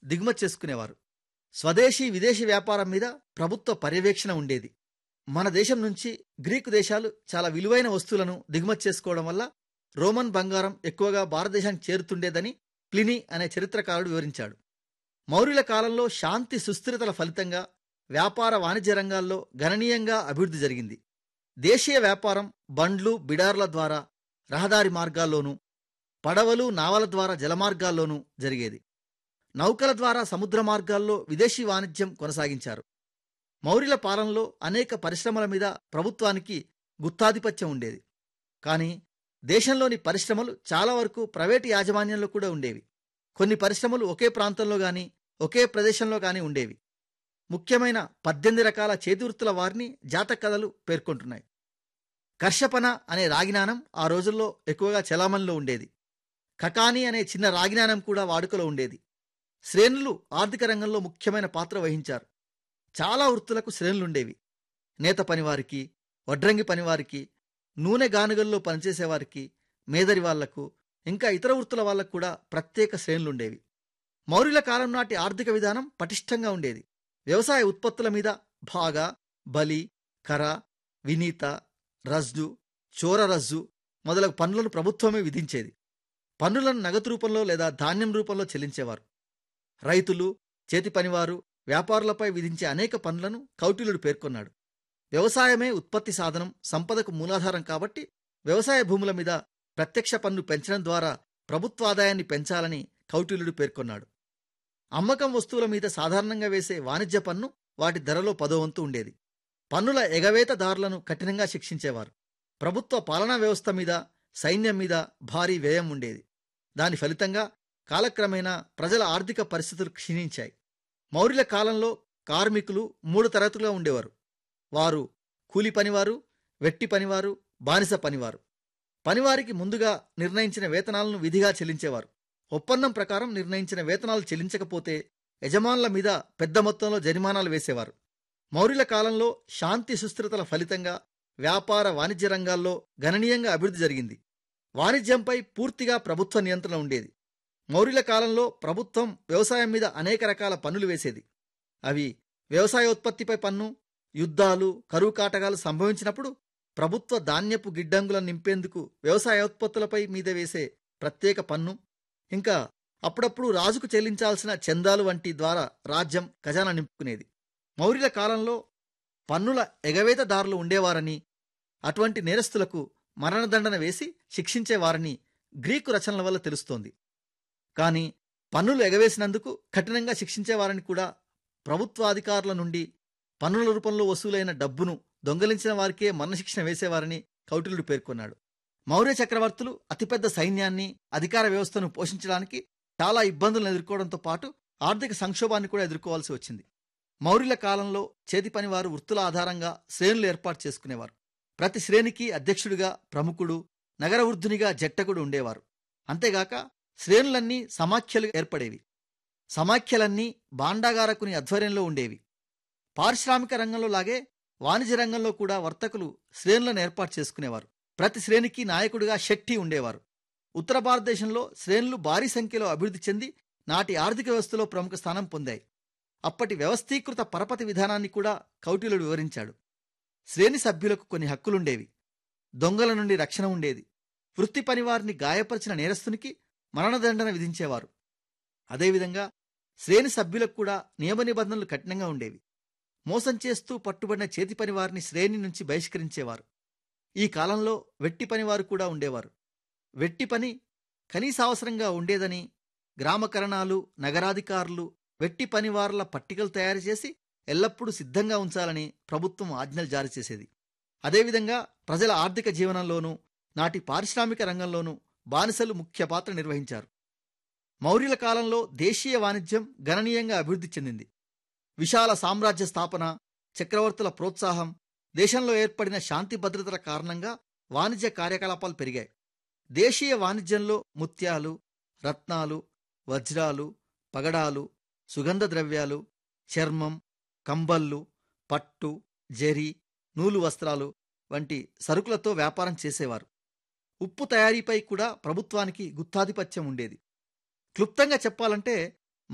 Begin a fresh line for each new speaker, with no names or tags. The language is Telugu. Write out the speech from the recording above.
దిగుమతి చేసుకునేవారు స్వదేశీ విదేశీ వ్యాపారం మీద ప్రభుత్వ పర్యవేక్షణ ఉండేది మన దేశం నుంచి గ్రీకు దేశాలు చాలా విలువైన వస్తువులను దిగుమతి చేసుకోవడం వల్ల రోమన్ బంగారం ఎక్కువగా భారతదేశానికి చేరుతుండేదని ప్లినీ అనే చరిత్రకారుడు వివరించాడు మౌర్యుల కాలంలో శాంతి సుస్థిరతల ఫలితంగా వ్యాపార వాణిజ్య రంగాల్లో గణనీయంగా అభివృద్ధి జరిగింది దేశీయ వ్యాపారం బండ్లు బిడార్ల ద్వారా రహదారి మార్గాల్లోనూ పడవలు నావల ద్వారా జలమార్గాల్లోనూ జరిగేది నౌకల ద్వారా సముద్ర మార్గాల్లో విదేశీ వాణిజ్యం కొనసాగించారు మౌర్యుల పాలనలో అనేక పరిశ్రమల మీద ప్రభుత్వానికి గుత్తాధిపత్యం ఉండేది కానీ దేశంలోని పరిశ్రమలు చాలా వరకు ప్రైవేటు యాజమాన్యంలో కూడా ఉండేవి కొన్ని పరిశ్రమలు ఒకే ప్రాంతంలో గాని ఒకే ప్రదేశంలో గాని ఉండేవి ముఖ్యమైన పద్దెనిమిది రకాల చేతివృత్తుల వారిని జాతక కథలు పేర్కొంటున్నాయి కర్షపన అనే రాగినాణం ఆ రోజుల్లో ఎక్కువగా చలామణిలో ఉండేది కకాని అనే చిన్న రాగినాణం కూడా వాడుకలో ఉండేది శ్రేణులు ఆర్థిక రంగంలో ముఖ్యమైన పాత్ర వహించారు చాలా వృత్తులకు శ్రేణులుండేవి నేత పనివారికి వడ్రంగి పనివారికి నూనె గానుగల్లో పనిచేసేవారికి మేదరి వాళ్లకు ఇంకా ఇతర వృత్తుల వాళ్లకు కూడా ప్రత్యేక శ్రేణులుండేవి మౌర్యుల కాలం నాటి ఆర్థిక విధానం పటిష్టంగా ఉండేది వ్యవసాయ ఉత్పత్తుల మీద భాగా బలి కర వినీత రజ్జు చోర రజ్జు మొదలగు పన్నులను ప్రభుత్వమే విధించేది పన్నులను నగదు రూపంలో లేదా ధాన్యం రూపంలో చెల్లించేవారు రైతులు చేతి పనివారు వ్యాపారులపై విధించే అనేక పన్నులను కౌటిల్యుడు పేర్కొన్నాడు వ్యవసాయమే ఉత్పత్తి సాధనం సంపదకు మూలాధారం కాబట్టి వ్యవసాయ భూముల మీద ప్రత్యక్ష పన్ను పెంచడం ద్వారా ప్రభుత్వ ఆదాయాన్ని పెంచాలని కౌటిల్యుడు పేర్కొన్నాడు అమ్మకం వస్తువుల మీద సాధారణంగా వేసే వాణిజ్య పన్ను వాటి ధరలో పదో వంతు ఉండేది పన్నుల ఎగవేతదారులను కఠినంగా శిక్షించేవారు ప్రభుత్వ పాలనా వ్యవస్థ మీద సైన్యం మీద భారీ వ్యయం ఉండేది దాని ఫలితంగా కాలక్రమేణా ప్రజల ఆర్థిక పరిస్థితులు క్షీణించాయి మౌర్యుల కాలంలో కార్మికులు మూడు తరగతులుగా ఉండేవారు వారు కూలి పనివారు వెట్టి పనివారు బానిస పనివారు పనివారికి ముందుగా నిర్ణయించిన వేతనాలను విధిగా చెల్లించేవారు ఒప్పందం ప్రకారం నిర్ణయించిన వేతనాలు చెల్లించకపోతే యజమానుల మీద పెద్ద మొత్తంలో జరిమానాలు వేసేవారు మౌర్యుల కాలంలో శాంతి సుస్థిరతల ఫలితంగా వ్యాపార వాణిజ్య రంగాల్లో గణనీయంగా అభివృద్ధి జరిగింది వాణిజ్యంపై పూర్తిగా ప్రభుత్వ నియంత్రణ ఉండేది మౌర్యుల కాలంలో ప్రభుత్వం వ్యవసాయం మీద అనేక రకాల పన్నులు వేసేది అవి వ్యవసాయోత్పత్తిపై పన్ను యుద్ధాలు కరువు కాటకాలు సంభవించినప్పుడు ప్రభుత్వ ధాన్యపు గిడ్డంగులను నింపేందుకు వ్యవసాయోత్పత్తులపై మీద వేసే ప్రత్యేక పన్ను ఇంకా అప్పుడప్పుడు రాజుకు చెల్లించాల్సిన చందాలు వంటి ద్వారా రాజ్యం ఖజానా నింపుకునేది మౌర్యుల కాలంలో పన్నుల ఎగవేతదారులు ఉండేవారని అటువంటి నేరస్తులకు మరణదండన వేసి శిక్షించేవారని గ్రీకు రచనల వల్ల తెలుస్తోంది కానీ పన్నులు ఎగవేసినందుకు కఠినంగా శిక్షించేవారని కూడా ప్రభుత్వాధికారుల నుండి పన్నుల రూపంలో వసూలైన డబ్బును దొంగలించిన వారికే మరణశిక్షణ వేసేవారని కౌటిల్యుడు పేర్కొన్నాడు మౌర్య చక్రవర్తులు అతిపెద్ద సైన్యాన్ని అధికార వ్యవస్థను పోషించడానికి చాలా ఇబ్బందులను ఎదుర్కోవడంతో పాటు ఆర్థిక సంక్షోభాన్ని కూడా ఎదుర్కోవాల్సి వచ్చింది మౌర్యుల కాలంలో చేతి పనివారు వృత్తుల ఆధారంగా శ్రేణులు ఏర్పాటు చేసుకునేవారు ప్రతి శ్రేణికి అధ్యక్షుడిగా ప్రముఖుడు నగర వృద్ధునిగా జట్టకుడు ఉండేవారు అంతేగాక శ్రేణులన్నీ సమాఖ్యలు ఏర్పడేవి సమాఖ్యలన్నీ బాండాగారకుని ఆధ్వర్యంలో ఉండేవి పారిశ్రామిక రంగంలో లాగే వాణిజ్య రంగంలో కూడా వర్తకులు శ్రేణులను ఏర్పాటు చేసుకునేవారు ప్రతి శ్రేణికి నాయకుడిగా శెట్టి ఉండేవారు ఉత్తర భారతదేశంలో శ్రేణులు భారీ సంఖ్యలో అభివృద్ధి చెంది నాటి ఆర్థిక వ్యవస్థలో ప్రముఖ స్థానం పొందాయి అప్పటి వ్యవస్థీకృత పరపతి విధానాన్ని కూడా కౌటిల్యుడు వివరించాడు శ్రేణి సభ్యులకు కొన్ని హక్కులుండేవి దొంగల నుండి రక్షణ ఉండేది వృత్తి పనివారిని గాయపరిచిన నేరస్తునికి మరణదండన విధించేవారు అదేవిధంగా శ్రేణి సభ్యులకు కూడా నియమ నిబంధనలు కఠినంగా ఉండేవి మోసం చేస్తూ పట్టుబడిన చేతి పనివారిని శ్రేణి నుంచి బహిష్కరించేవారు ఈ కాలంలో వెట్టి పనివారు కూడా ఉండేవారు వెట్టి పని కనీసావసరంగా ఉండేదని గ్రామకరణాలు నగరాధికారులు వెట్టి పనివారుల పట్టికలు తయారు చేసి ఎల్లప్పుడూ సిద్ధంగా ఉంచాలని ప్రభుత్వం ఆజ్ఞలు జారీ చేసేది అదేవిధంగా ప్రజల ఆర్థిక జీవనంలోనూ నాటి పారిశ్రామిక రంగంలోనూ బానిసలు ముఖ్య పాత్ర నిర్వహించారు మౌర్యుల కాలంలో దేశీయ వాణిజ్యం గణనీయంగా అభివృద్ధి చెందింది విశాల సామ్రాజ్య స్థాపన చక్రవర్తుల ప్రోత్సాహం దేశంలో ఏర్పడిన శాంతి భద్రతల కారణంగా వాణిజ్య కార్యకలాపాలు పెరిగాయి దేశీయ వాణిజ్యంలో ముత్యాలు రత్నాలు వజ్రాలు పగడాలు సుగంధ ద్రవ్యాలు చర్మం కంబళ్ళు పట్టు జరి నూలు వస్త్రాలు వంటి సరుకులతో వ్యాపారం చేసేవారు ఉప్పు తయారీపై కూడా ప్రభుత్వానికి గుత్తాధిపత్యం ఉండేది క్లుప్తంగా చెప్పాలంటే